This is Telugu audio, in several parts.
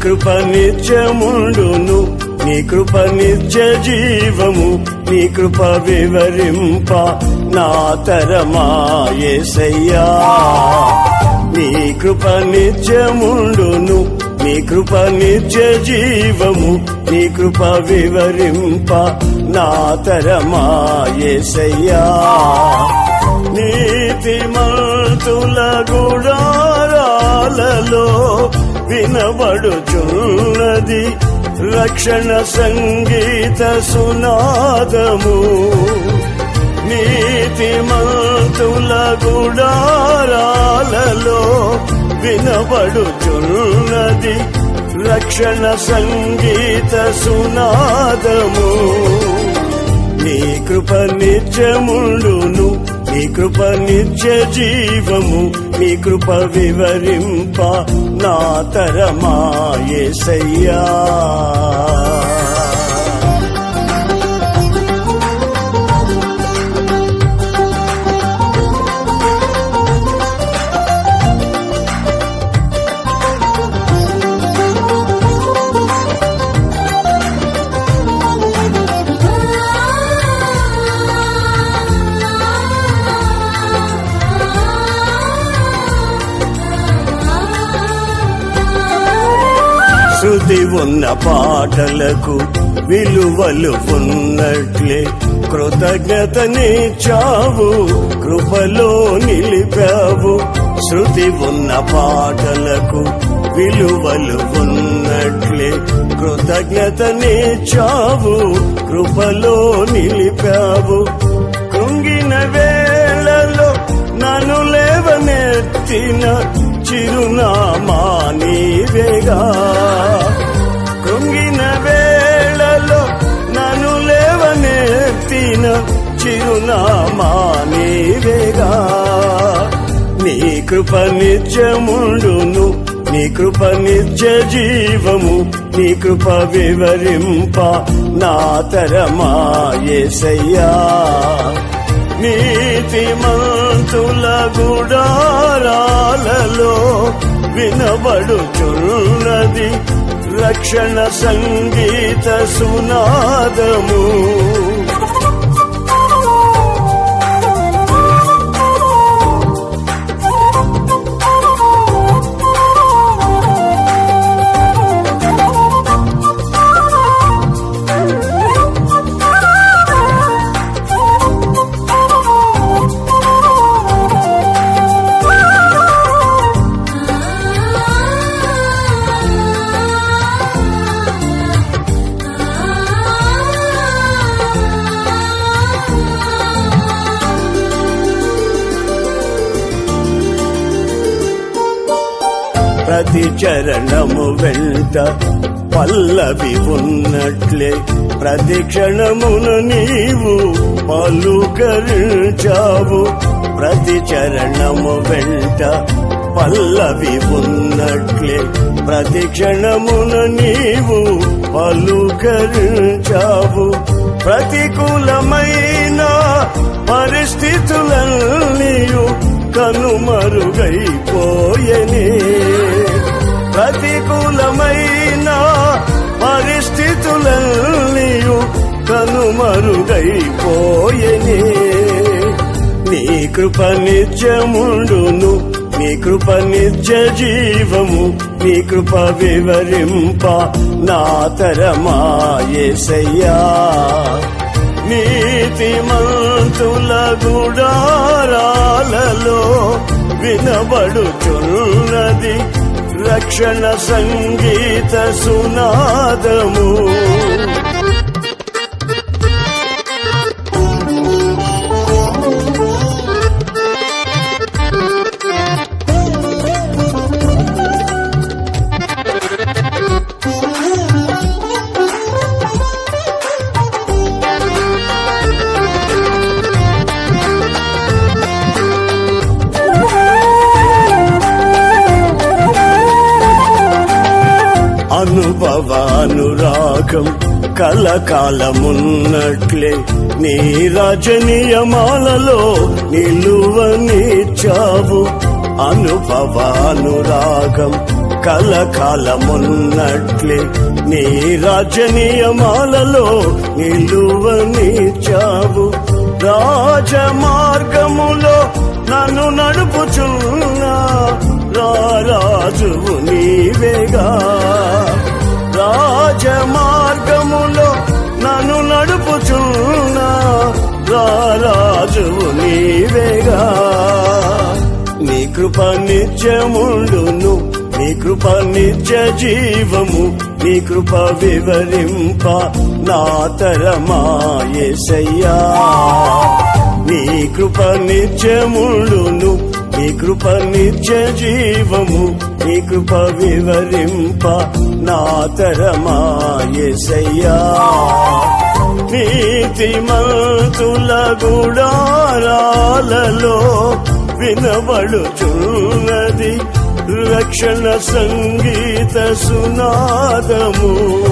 కృప నిత్యముండును నీ కృప నిత్య జీవము నీ కృప వివరింప నా తరమాయేసయ్యా నీ కృప నిత్యముండును నీ కృప నిత్య జీవము నీ కృప వివరింప నా తరమాయేసయ్యా నీతిమంతుల గుడారాలలో వినబడుచున్నది రక్షణ సంగీత సునాదము నీతిమంతుల గుడారాలలో వినబడుచున్నది రక్షణ సంగీత సునాదము నీ కృప నిత్యముండును నీ కృప నిత్య జీవము నీ కృప వివరింప నా తరమాయేసయ్యా శృతి ఉన్న పాటలకు విలువలు ఉన్నట్లే కృతజ్ఞతనిచ్చావు కృపలో నిలిపావు శృతి ఉన్న పాటలకు విలువలు ఉన్నట్లే కృతజ్ఞతనిచ్చావు కృపలో నిలిపావు కృంగిన వేళలో నన్ను లేవనెత్తిన చిరునామా నీవేగా కృంగిన వేళలో నన్ను లేవనెత్తిన చిరునామా నీవేగా నీ కృప నిత్యముండును నీ కృప నిత్య జీవము నీ కృప వివరింప నా తరమాయేసయ్యా నీతిమంతుల గుడారాలలో వినబడుచున్నది రక్షణ సంగీత సునాదము ప్రతి చరణము వెంట పల్లవి ఉన్నట్లే ప్రతి క్షణమున నీవు పలుకరించావు ప్రతి చరణము వెంట పల్లవి ఉన్నట్లే ప్రతి క్షణమున నీవు పలుకరించావు ప్రతికూలమైన పరిస్థితులన్నీయు కనుమరుగైపోయనే ప్రతికూలమైన పరిస్థితులన్నీయు కనుమరుగైపోయనే నీ కృప నిత్యముండును నీ కృప నిత్య జీవము నీ కృప వివరింప నా తరమాయేసయ్యా నీతిమంతుల గుడారాలలో వినబడుచున్నది రక్షణ సంగీత సునాదము అనుభవానురాగం కలకాలమున్నట్లే నీ రజనీయమాలలో నిలువనిచ్చావు అనుభవానురాగం కలకాలమున్నట్లే నీ రాజ్య నియమాలలో నిలువనిచ్చావు రాజ మార్గములో నన్ను నడుపుచున్నా రాజువు నీవేగా రాజ మార్గములో నన్ను నడుపుచున్నా రాజువు నీవేగా నీ కృప నిత్యముండును నీ కృప నిత్య జీవము నీ కృప వివరింప నా తరమాయేసయ్యా నీ కృప నిత్యముండును నీ కృప నిత్య జీవము నీ కృప వివరింప నా తరమాయేసయ్యా నీతిమంతుల గుడారాలలో వినబడుచున్నది రక్షణ సంగీత సునాదము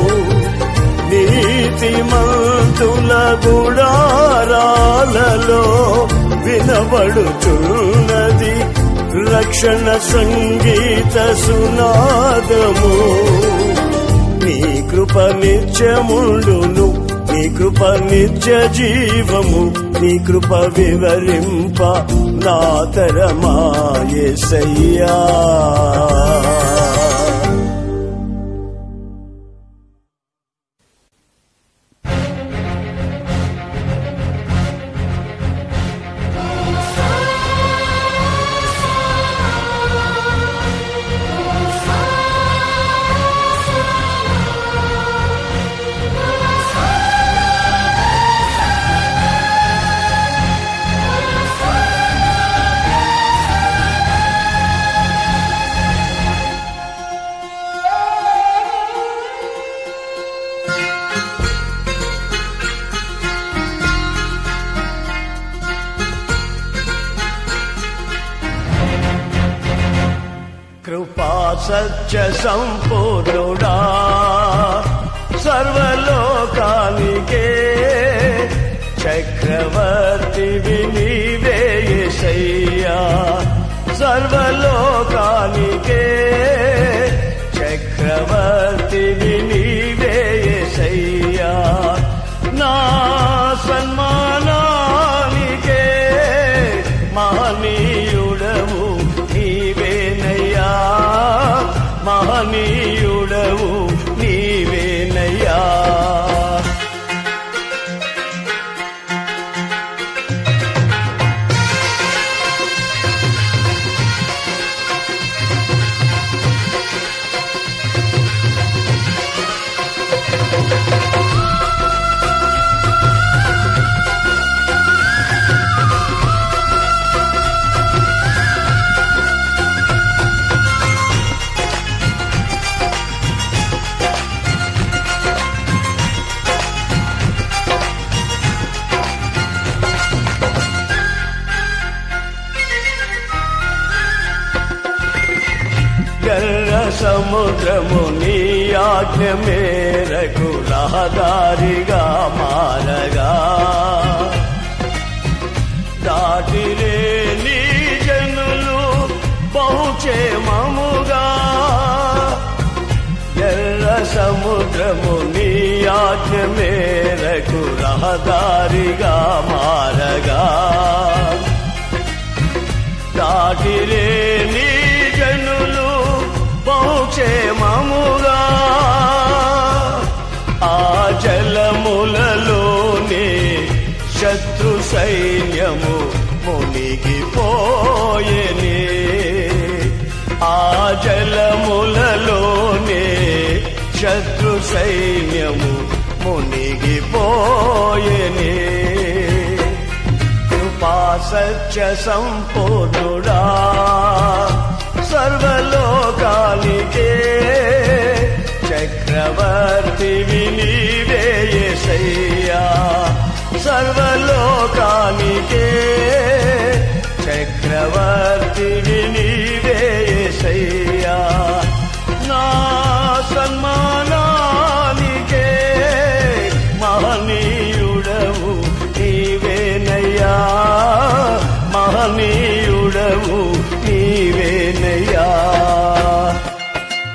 నీతిమంతుల గుడారాలలో వినబడుచున్నది రక్షణ సంగీత సునాదము నీ కృప నిత్యముండును నీ కృప నిత్య జీవము నీ కృప వివరింప నా తరమాయేసయ్యా కృపా సత్య సంపూర్ణుడా సర్వలోకానికే చక్రవర్తి వినివేయసయ్యా సర్వలోకానికే చక్రవర్తి వినివేయసయ్యా నా సన్మానానికే మహనీయుడవు నీవేనయ్యా మహనీయుడవు నీవేనయ్యా ఎర్ర సముద్రము నీ ఆజ్ఞ మేరకు రహదారిగా మారగా దాటిరే నీ జనులు బహుచేమముగా ఎర్ర సముద్రము నీ ఆజ్ఞ మేరకు రహదారిగా మారగా దాటిరే నీ జనులు బహుక్షేమముగా ఆ జలములలోనే శత్రు సైన్యము మునిగిపోయెనే ఆ జలములలోనే శత్రు సైన్యము మునిగిపోయెనే కృపా సత్య సంపూర్ణుడా సర్వలోకానికే చక్రవర్తి వినివేయసయ్యా సర్వలోకానికే చక్రవర్తి వినివేయసయ్యా నా సన్మానానికే మహనీయుడవు నీవేనయ్యా మహనీయుడవు నీవేనయ్యా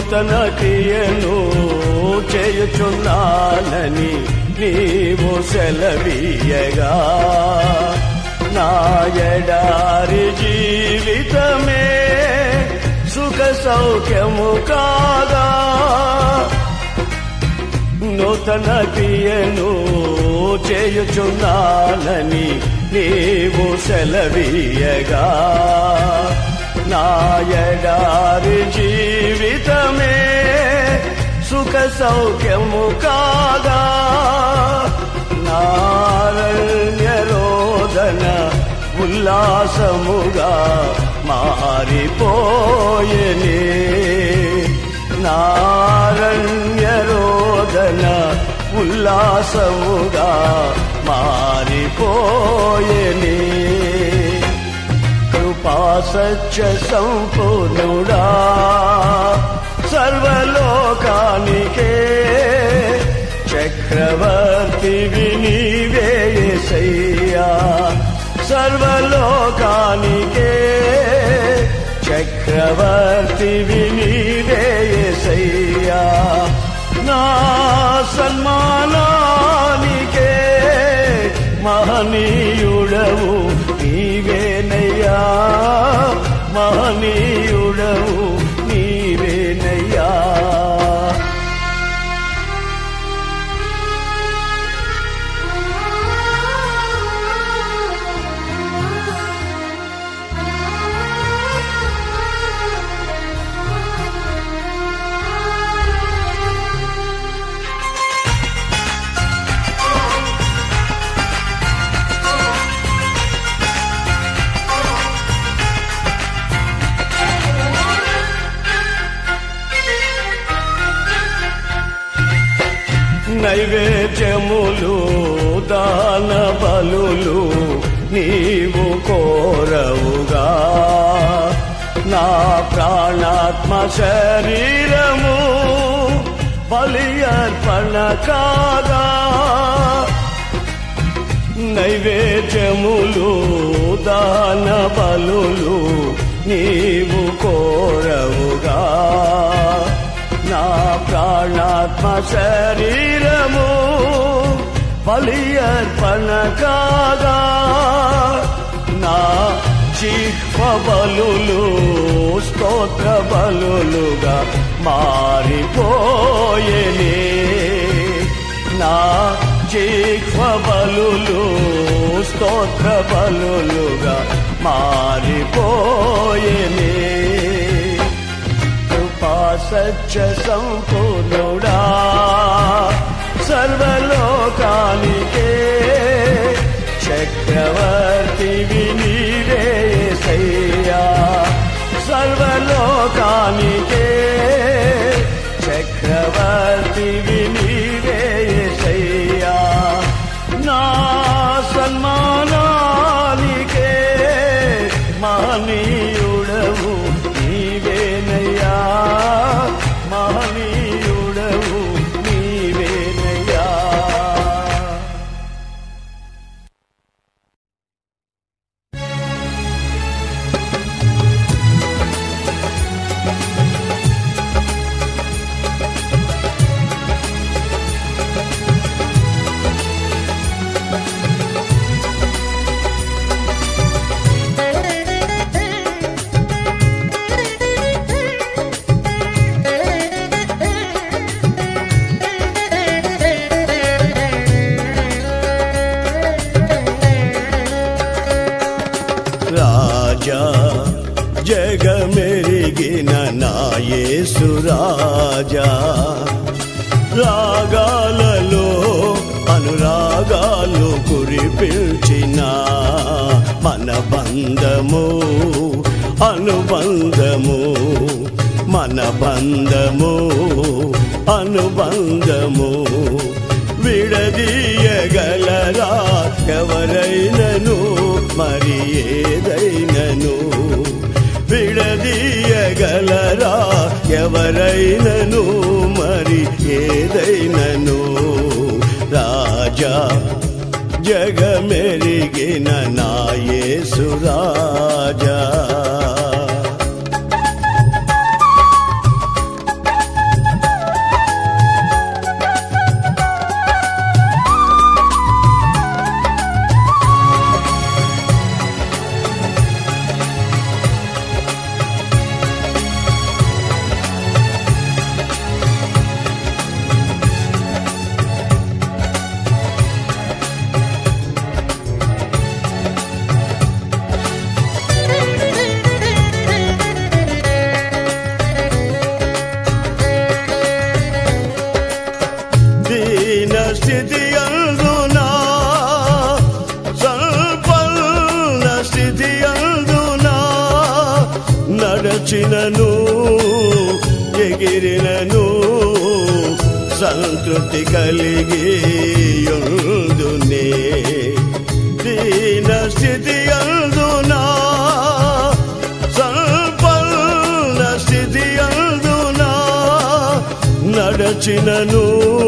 నూతన క్రియను చేయుచున్నానని నీవు సెలవీయగా నా ఎడారి జీవితమే సుఖ సౌఖ్యము కాగా నూతన క్రియను చేయుచున్నానని నీవు సెలవీయగా నా ఎడారి జీవితమే సుఖ సౌఖ్యము కాగా నారణ్య రోదన ఉల్లాసముగా మారిపోయనే నారణ్య రోదన ఉల్లాసముగా మారిపోయనే కృపా సత్య సంపూర్ణుడా సర్వలోకానికే చక్రవర్తి వినివేసయ్యా సర్వలోకానికే చక్రవర్తి వినివేసయ్యా నా సన్మానానికే మహనీయుడవు నీవేనయ్యా మహనీయుడవు నీవేనయ్యా నైవేద్యములు దాన బలులు నీవు కోరవుగా నా ప్రాణాత్మ శరీరము బలి అర్పణ కాగా నైవేద్యములు దాన బలులు నీవు కోరవుగా నా ప్రాణాత్మ శరీరము బలి అర్పణ కాగా నా జిహ్వ బలులు స్తోత్ర బలులుగా మారిపోయేనే నా జిహ్వ బలులు స్తోత్ర బలులుగా మారిపోయేనే కృపా సత్య సంపూర్ణుడా సర్వలోకానికే చక్రవర్తి వినిరేసయ్యా సర్వలోకానికే చక్రవర్తి వినిరేసయ్యా నా సన్మానానికే మహనీయుడవు నీవేనయ్యా మహనీయుడవు నీవేనయ్యా రాజా జగమెరిగిన నాయేసు రాజా రాగాలలో అనురాగాలు కురిపిల్చిన మన బంధము అనుబంధము మన బంధము అనుబంధము విడదీయగలరా ఎవరైనను మరి ఏదైనను విడదీయగలరా ఎవరైనను మరి ఏదైనను రాజా జగమెరిగిన నాయేసు రాజా నడచినను ఎగిరినను సంతృప్తి కలిగి యుందునే దీన స్థితి అందునా సంపన్న స్థితి అందునా నడచినను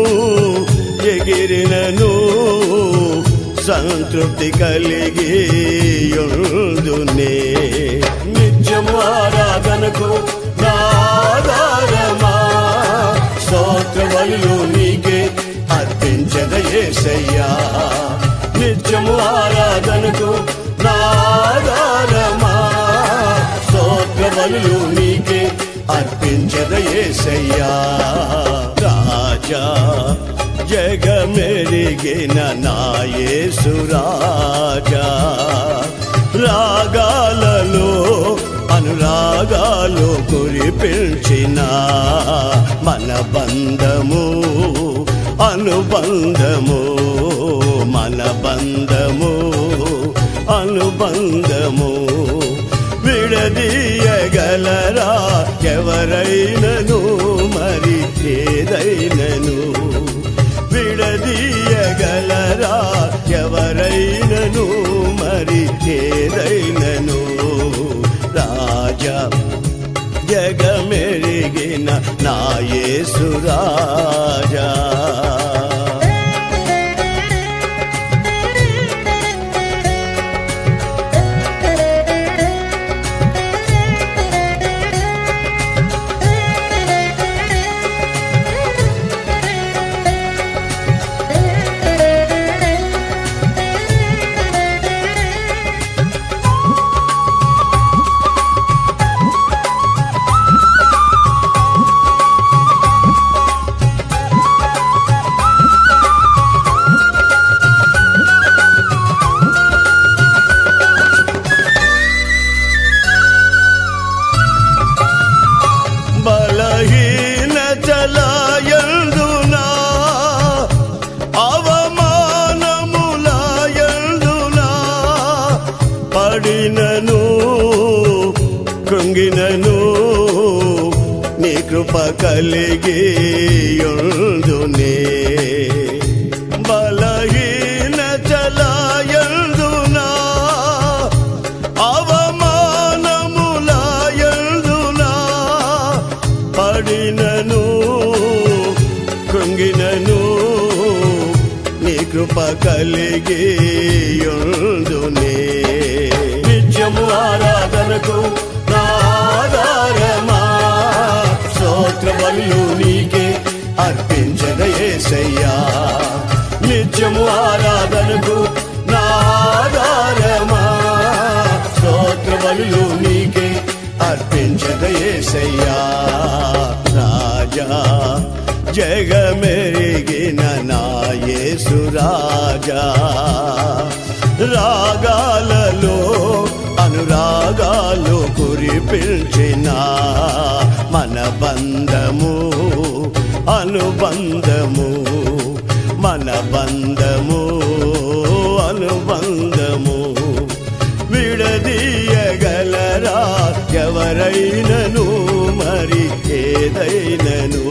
ఎగిరినను సంతృప్తి కలిగి యుందునే నిత్యము ఆరాధనకు నాదారమా స్తోత్రవలు నీకే అర్పించద ఏసయ్యా నిత్యము ఆరాధనకు నాదారమా స్తోత్రవలు నీకే అర్పించద ఏసయ్యా రాజా జగమెరిగిన నాయేసు రాజా రాగాలలో అనురాగాలు కురిపించిన మన బంధము అనుబంధము మన బంధము అనుబంధము విడదీయగలరా ఎవరైనను మరి ఏదైనను విడదీయగలరా ఎవరైనను మరి ఏదైనను రాజా జగమెరిగిన నాయేసు రాజా బలహీన చలాయందునా అవమానములాయందునా పడినను కృంగినను నీ కృప కలిగి యుందునే బలహీన చలాయందునా అవమానములాయందునా పడినను కృంగినను నీ కృప కలిగి యుందునే నిత్యము ఆరాధనకు నాదారమా స్తోత్రవల్లు నీకే అర్పించద ఏసయ్యా నిత్యము ఆరాధనకు నాదారమా స్తోత్రవల్లు నీకే అర్పించద ఏసయ్యా రాజా జగమెరిగిన నాయేసు రాజా రాగాలలో అనురాగాలు కురిపించిన మన బంధము అనుబంధము మన బంధము అనుబంధము విడదీయగలరా ఎవరైనను మరి ఏదైనను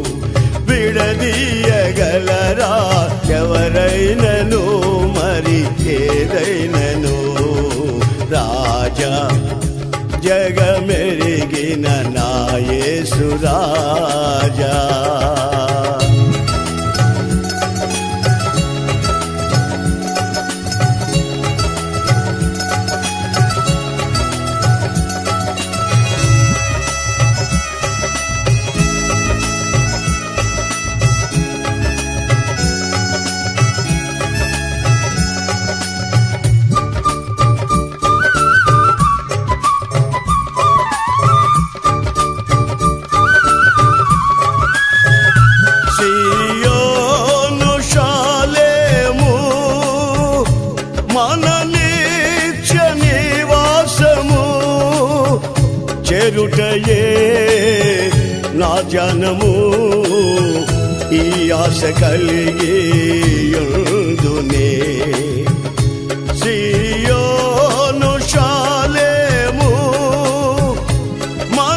విడదీయగలరా ఎవరైనను మరి ఏదైనను రాజా జగమెరిగిన నాయేసు రాజా సియోను శాలేము మన నిత్య నివాసము చెరుటయే నా జనము ఈ ఆశ కలిగి యుందునే సియోను శాలేము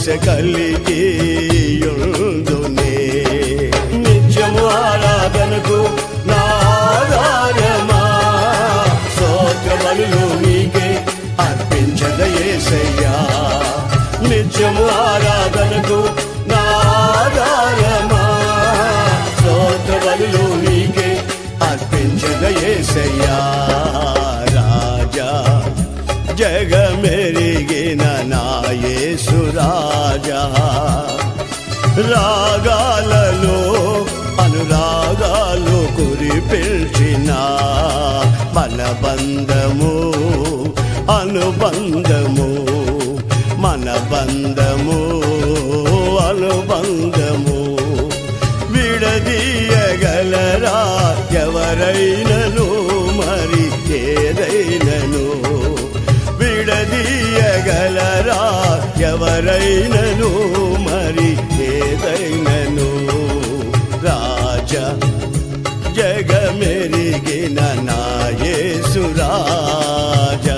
ఆశ కలిగి యుందునే నిత్యము ఆరాధనకు నా ఆధారమా స్తోత్ర బలులు నీకే అర్పించద యేసయ్యా నిత్యము ఆరాధనకు నా ఆధారమా స్తోత్ర బలులు నీకే అర్పించద యేసయ్యా రాజా జగమెరిగిన నాయేసు రాజా రాగాలలో అనురాగాలు కురిపిల్చిన మన బంధము అనుబంధము మన బంధము అనుబంధము విడదీయగలరా ఎవరైనను మరి ఏదైనను విడదీయగలరా ఎవరైనను మరి ఏదైనను రాజా జగమెరిగిన నాయేసు రాజా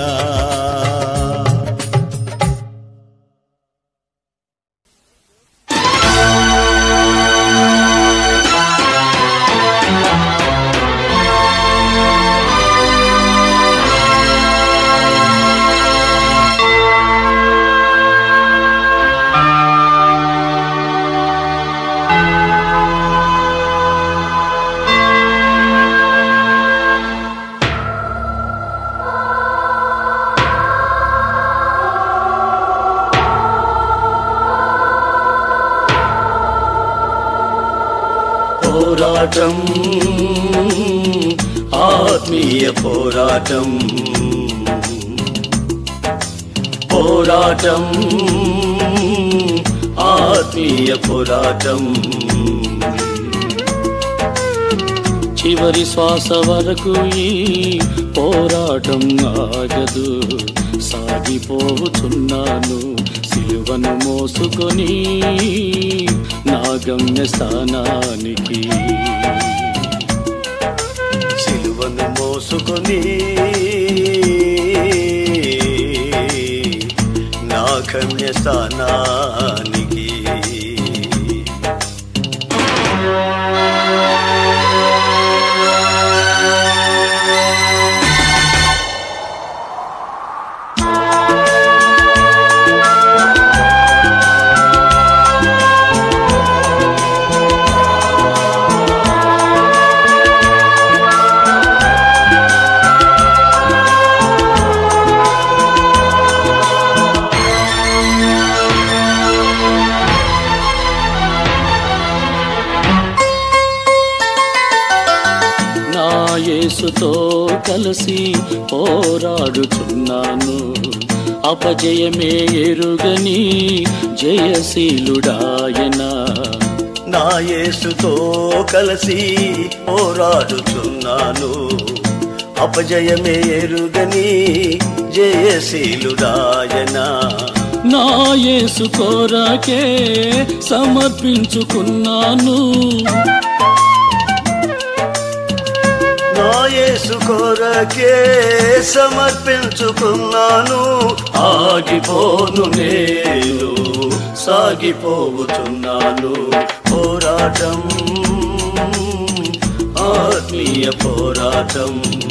పోరాటం ఆత్మీయ పోరాటం పోరాటం ఆత్మీయ పోరాటం చివరి శ్వాస వరకు ఈ పోరాటం ఆగదు సాగిపోతున్నాను సిలువను మోసుకొని నా గమ్య స్థానానికి సిలువను మోసుకొని నా గమ్య స్థానానికి నా యేసుతో కలిసి పోరాడుచున్నాను అపజయమే ఎరుగని జయశీలుడాయన నా యేసుతో కలిసి పోరాడుచున్నాను అపజయమే ఎరుగని జయశీలుడాయనా నా యేసు కోరకే సమర్పించుకున్నాను నా యేసు కొరకే సమర్పించుకున్నాను ఆగిపోను నేను సాగిపోతున్నాను పోరాటం ఆత్మీయ పోరాటం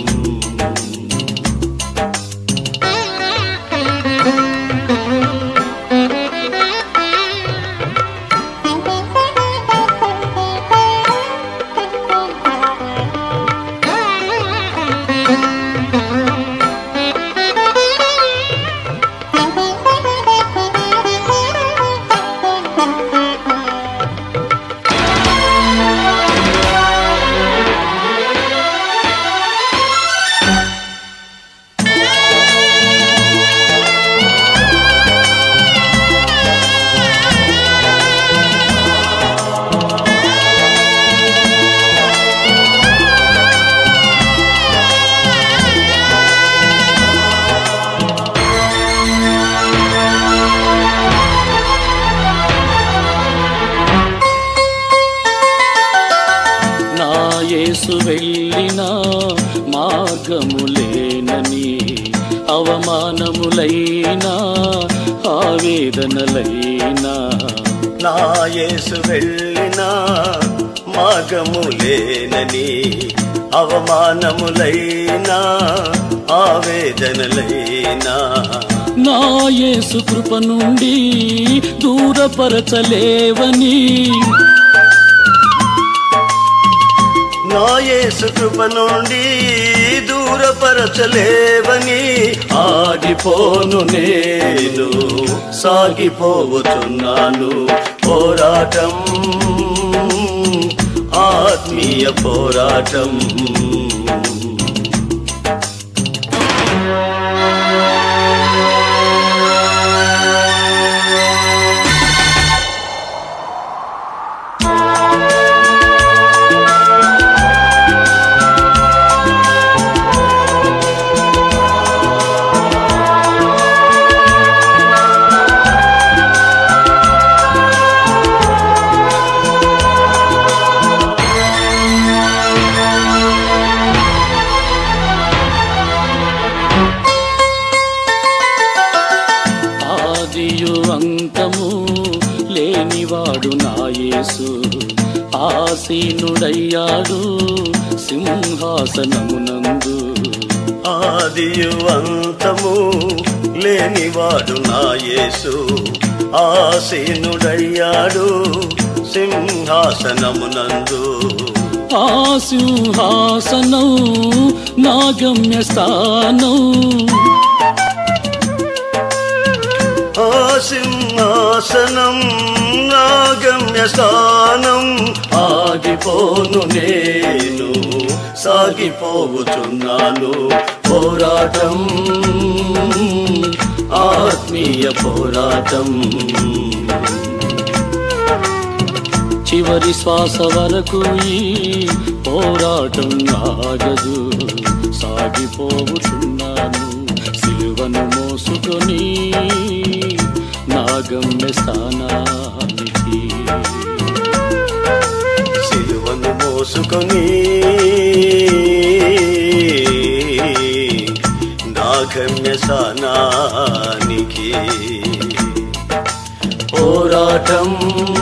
నా యేసు వెళ్ళిన మార్గములేనని అవమానములైన ఆవేదనలైనా నా యేసు వెళ్ళిన మార్గములేనని అవమానములైనా ఆవేదనలైనా నా యేసు కృప నుండి దూరపరచలేవని నా యేసు కృప నుండి దూరపరచలేవని ఆగిపోను నేను సాగిపోతున్నాను పోరాటం ఆత్మీయ పోరాటం ఆదియు అంతము లేనివాడు నా యేసు ఆసీనుడయ్యాడు సింహాసనమునందు ఆదియు అంతము లేనివాడు నా యేసు ఆసీనుడయ్యాడు సింహాసనమునందు ఆ సింహాసనం నా గమ్యస్థానం ఆ సింహాసనం నా గమ్యస్థానం ఆగిపోను నేను సాగిపోవుచున్నాను పోరాటం ఆత్మీయ పోరాటం చివరి శ్వాస వరకు ఈ పోరాటం ఆగదు సాగిపోతున్నాను సిలువను మోసుకొని నా గమ్య స్థానానికి సిలువను మోసుకొని నా గమ్య స్థానానికి పోరాటం